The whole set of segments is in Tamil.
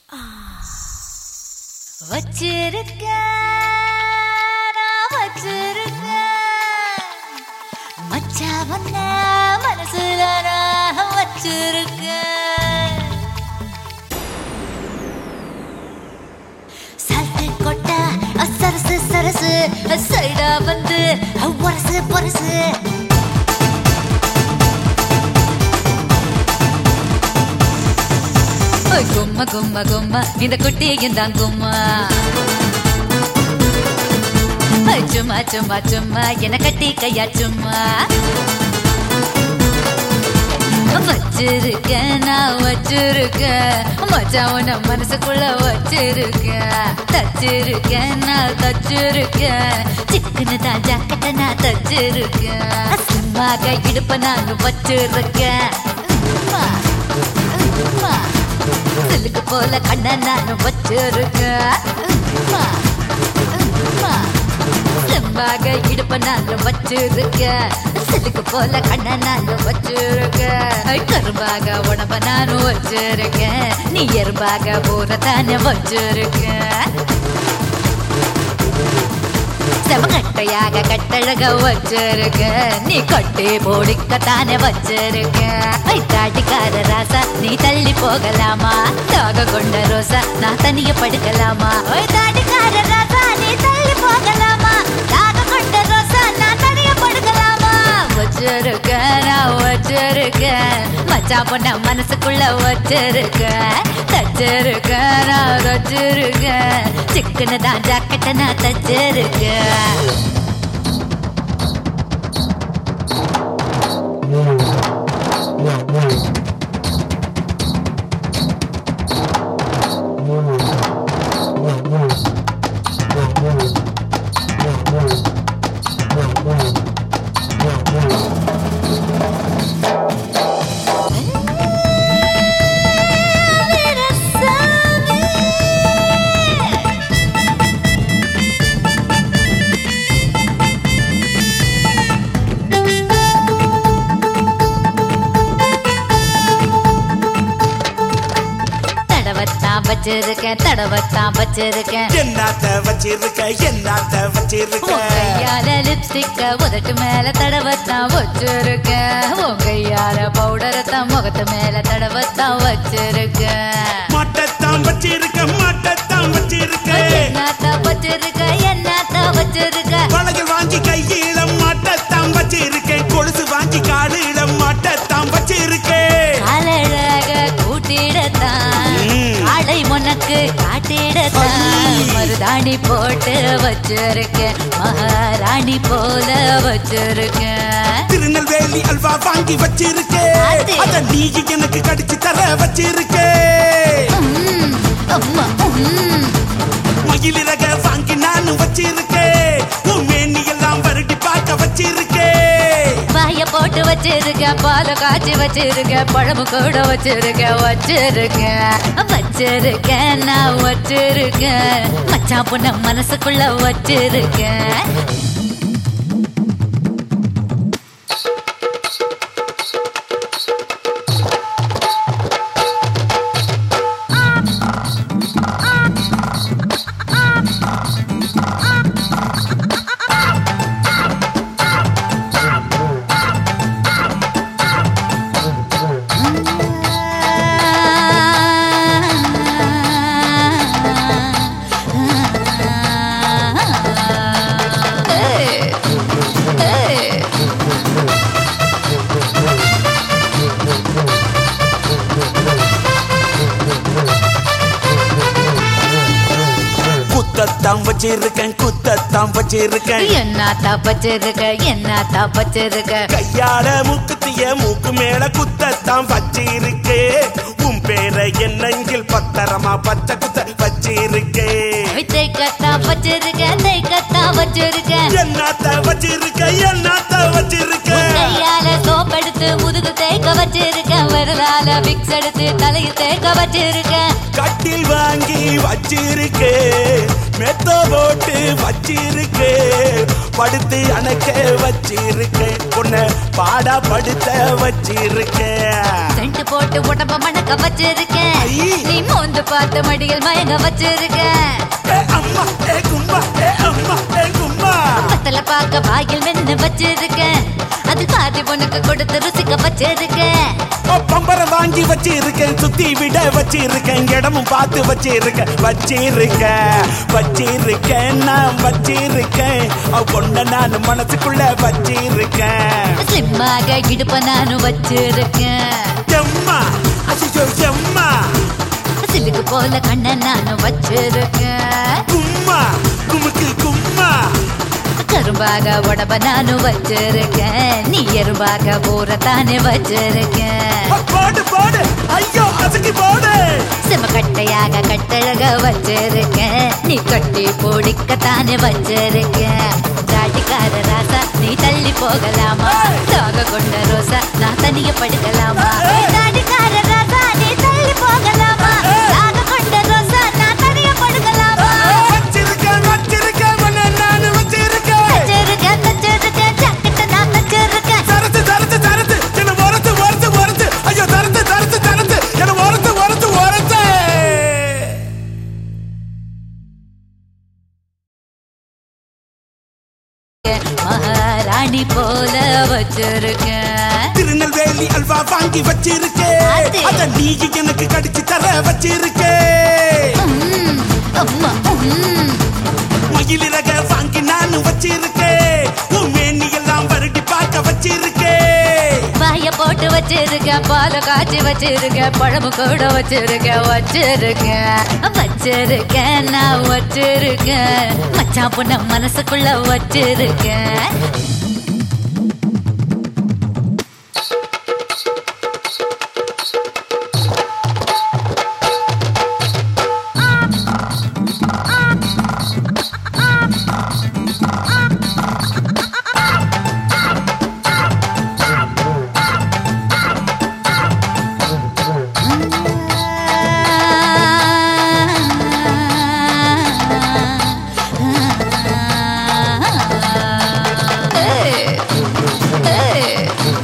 வச்சிருக்க நான் வச்சிருக்க மச்சா வந்த மனசுல நான் வச்சிருக்க சல்ட்டு கொட்ட சரசு சரசு சைடா வந்து பொரசு பொரசு ஓய் கும்ம கும்ம கும்ம இந்த குட்டியும் தான் கும்மா ஓய் சும்மா சும்மா சும்மா என கட்டி கையா சும்மா வச்சிருக்கேன் நான் வச்சிருக்கேன் மச்சான் உன்னை மனசுக்குள்ள வச்சிருக்கேன் தச்சிருக்கேன் நான் தச்சிருக்கேன் சிக்கனு தான் ஜாக்கெட்டை நான் தச்சிருக்கேன் சும்மா கை இடுப்ப நான் வச்சிருக்கேன் உம்மா, உம்மா. சிலுக்கு போல கண்ண நானும் வச்சிருக்கேன் உம்மா, உம்மா. செம்பாக இடுப்ப நானும் வச்சிருக்கேன் சிலுக்கு போல கண்ண நானும் வச்சிருக்கேன் கரும்பாக உடம்ப நானும் வச்சிருக்கேன் நீ எறும்பாக போற தானே வச்சிருக்கேன் செவகட்டையாக கட்டழக வச்சிருக்க நீ கட்டி போடிக்கத்தானே வச்சிருக்க தாட்டிக்கார ராசா நீ தள்ளி போகலாமா தாக கொண்ட ரோசா நான் தனிய படுக்கலாமா ஓய் தாட்டிக்கார ராசா நீ தள்ளி போகலாமா தாக கொண்ட ரோசா நான் தனிய படுக்கலாமா வச்சிருக்க நான் வச்சிருக்க மச்சான் பொண்ண மனசுக்குள்ள வச்சிருக்க தச்சிருக்க நான் தச்சிருக்க சிக்கனு தான் ஜாக்கெட்டை நான் தச்சிருக்கேன் தடவத்தான் வச்சிருக்கேன் தடவத்தான் வச்சிருக்கேன் என்னாத்த வச்சிருக்க என்னாத்த வச்சிருக்க உன் கையால லிப்ஸ்டிக்க உதட்டு மேல தடவத்தான் வச்சிருக்கேன் உன் கையால பவுடரத்தான் முகத்து மேல தடவத்தான் வச்சிருக்கேன் மாட்டத்தான் வச்சிருக்க மாட்டத்தான் வச்சிருக்க என்னத்த வச்சிருக்க என்னத்த வச்சிருக்க வளையல் வாங்கி கையில மாட்டத்தான் வச்சிருக்கேன் கொலுசு வாங்கி காலில மாட்டத்தான் வச்சிருக்கேன் அழக கூட்டிடத்தான் ம். காடை உனக்கு காட்டிடத்தான் ஐ. மருதாணி போட்டு வச்சிருக்கேன் மகாராணி போல வச்சிருக்கேன் திருநெல்வேலி அல்வா வாங்கி வச்சிருக்கேன் அது. அத நீ எனக்கு கடிச்சு தர வச்சிருக்கேன் ம், அம்மா, ம். மயிலிறக வாங்கி நானும் வச்சிருக்கேன் உன் மேனி எல்லாம் வருடி பார்க்க வச்சிருக்கேன் வாய போட்டு வச்சிருக்க பால காய்ச்சி வச்சிருக்க பழமு கூட வச்சிருக்க வச்சிருக்க வச்சிருக்க நான் வச்சிருக்க மச்சான் பொண்ண மனசுக்குள்ள வச்சிருக்க Hey. Hey. குத்தத்தான் வச்சிருக்கேன் குத்தத்தான் வச்சிருக்கேன் என்னத்தா வச்சிருக்க என்னத்தா வச்சிருக்க கையால மூக்குத்திய மூக்கு மேல குத்தத்தான் வச்சிருக்கே உன் பேரை என்னங்கில் பத்திரமா பச்சை குத்த வச்சிருக்கே தைக்கத்தா வச்சிருக்க தைக்கத்தா வச்சிருக்க என்னத்த வச்சிருக்க என்னத்த வச்சிருக்க கையால சோப்படுத்த எடுத்து முதுகு தேய்க்க வச்சிருக்கேன் விரலால விக்ஸ் எடுத்து தலையை தேய்க்க வச்சிருக்கேன் கட்டில் வாங்கி வச்சிருக்கே மெத்த போட்டு வச்சிருக்கே படுத்து அணைக்க வச்சிருக்கேன் உன்னை பாடா படுத்த வச்சிருக்கேன் சென்ட் போட்டு உடம்ப மணக்க வச்சிருக்கேன் ஐ. நீ மோந்து பார்த்து மடியில் மயங்க வச்சிருக்கேன் ஏ அம்மா ஏ கும்மா ஏ அம்மா ஏ கும்மா பத்தல பார்க்க வாயில் வெண்ணு வச்சிருக்கேன் அது பாதி உனக்கு கொடுத்து ருசிக்க வச்சிருக்கேன் ஓ, பம்பரம் வாங்கி வச்சிருக்கேன் சுத்தி விட வச்சிருக்கேன் இடமும் பார்த்து வச்சிருக்கேன் வச்சிருக்கேன் வச்சிருக்கேன் நான் வச்சிருக்கேன் அவ கொண்ட நான் மனசுக்குள்ள வச்சிருக்கேன் ஸ்லிம்மாக இடுப்ப நானும் வச்சிருக்கேன் எம்மா அசிச்சோ எம்மா சிலுக்கு போல கண்ண நானும் வச்சிருக்கேன் கும்மா குமுக்கு கும்மா கரும்பாக உடம்ப நானும் வச்சிருக்கேன் நீ எறும்பாக ஊறத்தானே வச்சிருக்கேன் ஓ, போடு போடு ஐயோ அசக்கி போடு செமக்கட்டையாக கட்டழக வச்சிருக்கேன் நீ கட்டி பிடிக்கத்தானே வச்சிருக்கேன் தாட்டிக்கார ராசா நீ தள்ளி போகலாமா தாக கொண்ட ரோசா நான் தனிய படுக்கலாமா தாட்டிக்கார ராசா நீ தள்ளி போகலாமா தாக கொண்ட ரோசா நான் தனிய படுக்கலாமா வச்சிருக்கேன் வச்சிருக்கேன் உன்னை நான் வச்சிருக்கேன் தச்சிருக்கேன் தச்சிருக்கேன் ஜாக்கெட்டை நான் தச்சிருக்கேன் தரத்து தரத்து தரத்து என்ன ஒரத்து ஒரத்து ஒரத்து ஐயோ தரத்து தரத்து தரத்து என்ன ஒரத்து ஒரத்து ஒரத்து மகாராணி போல வச்சிருக்கேன் திருநெல்வேலி அல்வா வாங்கி வச்சிருக்கேன் அது. அத நீ எனக்கு கடிச்சு தர வச்சிருக்கேன் ம், அம்மா ம். மயிலிறக வாங்கி நான் வச்சிருக்கேன் உன் மேனி எல்லாம் வருடி பார்க்க வச்சிருக்கேன் வாய போட்டு வச்சிருக்கேன் பால காய்ச்சி வச்சிருக்கேன் பழமு கூட வச்சிருக்கேன் வச்சிருக்கேன் வச்சிருக்கேன் நான் வச்சிருக்கேன் மச்சான் பொண்ண மனசுக்குள்ள வச்சிருக்கேன் Hey. Hey.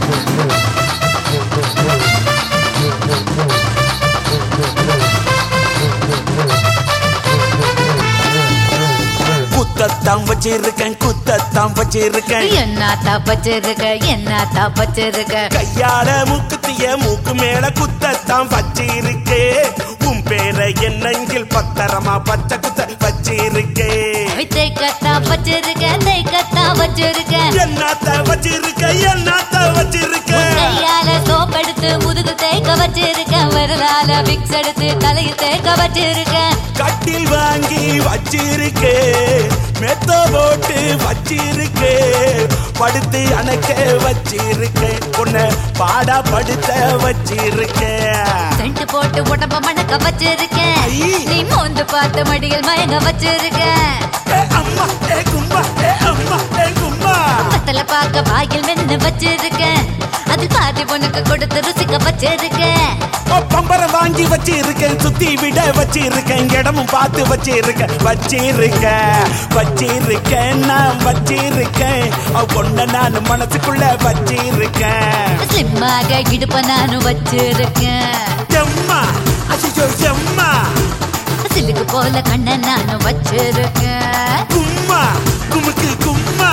குத்தத்தான் வச்சிருக்கேன் குத்தத்தான் வச்சிருக்கேன் என்னத்தா வச்சிருக்க என்னத்தா வச்சிருக்க கையால மூக்குத்திய மூக்கு மேல குத்தத்தான் வச்சிருக்கே உன் பேரை என்னங்கில் பத்திரமா பச்சை குத்த வச்சிருக்கே தேக்கத்தா வச்சிருக்க தேக்கத்தா வச்சிருக்க என்னத்த வச்சிருக்க என்னத்த வச்சிருக்க கையால சோப் எடுத்து முதுகு தேய்க்க வச்சிருக்க விரலால விக்ஸ் எடுத்து தலையை தேய்க்க வச்சிருக்க கட்டில் வாங்கி வச்சிருக்கே மெத்த போட்டு வச்சிருக்கே படுத்து அணைக்க வச்சிருக்கே உன்னை பாடா படுத்த வச்சிருக்கேன் சென்ட் போட்டு உடம்ப மணக்க வச்சிருக்கேன் ஐ. நீ மோந்து பார்த்து மடியில் மயங்க வச்சிருக்கேன் ஏ அம்மா ஏ கும்பா ஏ அம்மா ஏ கும்பா பத்தல பார்க்க வாயில் மென்னு வச்சிருக்கேன் அது பாதி உனக்கு கொடுத்து ருசிக்க வச்சிருக்கேன் ஓ, பம்பரம் வாங்கி வச்சிருக்கேன் சுத்தி விட வச்சிருக்கேன் இடமும் பார்த்து வச்சிருக்கேன் வச்சிருக்கேன் வச்சிருக்கேன் நான் வச்சிருக்கேன் அவ கொண்ட நான் மனசுக்குள்ள வச்சிருக்கேன் ஸ்லிம்மாக இடுப்ப நானும் வச்சிருக்கேன் எம்மா அசிச்சோ எம்மா சிலுக்கு போல கண்ண நானும் வச்சிருக்கேன் கும்மா குமுக்கு கும்மா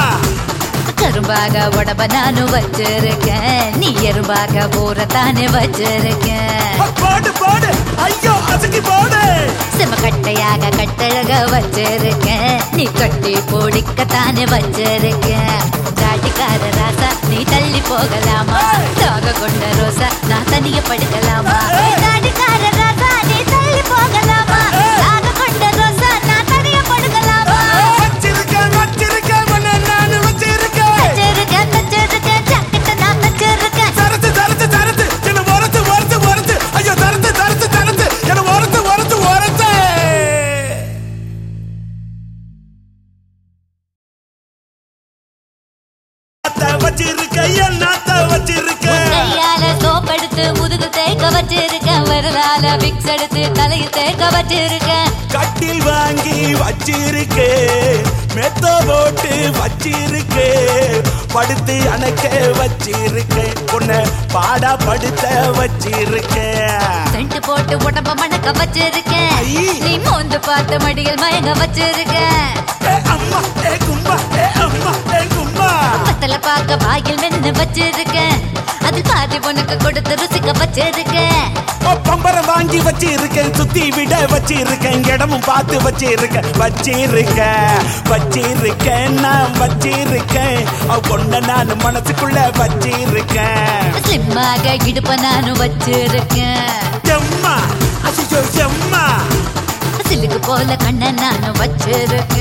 கரும்பாக உடம்ப நானும் வச்சிருக்கேன் நீ எறும்பாக ஊறத்தானே வச்சிருக்கேன் ஓ, போடு போடு ஐயோ அசக்கி போடு செமக்கட்டையாக கட்டழக வச்சிருக்கேன் நீ கட்டி பிடிக்கத்தானே வச்சிருக்கேன் தாட்டிக்கார ராசா நீ தள்ளி போகலாமா தாக கொண்ட ரோசா நான் தனிய படுக்கலாமா தாட்டிக்கார ராசா நீ தள்ளி போகலாமா தாக கொண்ட ரோசா நான் தனிய படுக்கலாமா வச்சிருக்கேன் வச்சிருக்கேன் உன்னை நான் வச்சிருக்கேன் தச்சிருக்கேன் தச்சிருக்கேன் ஜாக்கெட்டை நான் தச்சிருக்கேன் தரத்து தரத்து தரத்து என்ன ஒரத்து ஒரத்து ஒரத்து ஐயோ தரத்து தரத்து தரத்து என்ன ஒரத்து ஒரத்து ஒரத்து அத்த வச்சிருக்க என்னத்த வச்சிருக்க படுக்க வச்சிருக்கேன் கட்டில் வாங்கி வச்சிருக்கே மெத்த போட்டு வச்சிருக்கே படுத்து அணைக்க வச்சிருக்கே உன்னை பாடா படுத்த வச்சிருக்கேன் செண்டு போட்டு உடம்ப மணக்க வச்சிருக்கேன் ஐ. நீ மோந்து பார்த்து மடியில் மயங்க வச்சிருக்கேன் ஏ அம்மா ஏ கும்பா ஏ அம்மா ஏ கும்பா பத்தல பார்க்க வாயில் மென்னு வச்சிருக்கேன் அதில் பாதி உனக்கு கொடுத்து ருசிக்க வச்சிருக்கேன் ஓ, பம்பரம் வாங்கி வச்சிருக்கேன் சுத்தி விட வச்சிருக்கேன் இடமும் பார்த்து வச்சிருக்கேன் வச்சிருக்கேன் வச்சிருக்கேன் நான் வச்சிருக்கேன் அவ கொண்ட நான் மனசுக்குள்ள வச்சிருக்கேன் ஸ்லிம்மாக இடுப்ப நானும் வச்சிருக்கேன் எம்மா அசிச்சோ எம்மா சிலுக்கு போல கண்ண நானும் வச்சிருக்கேன்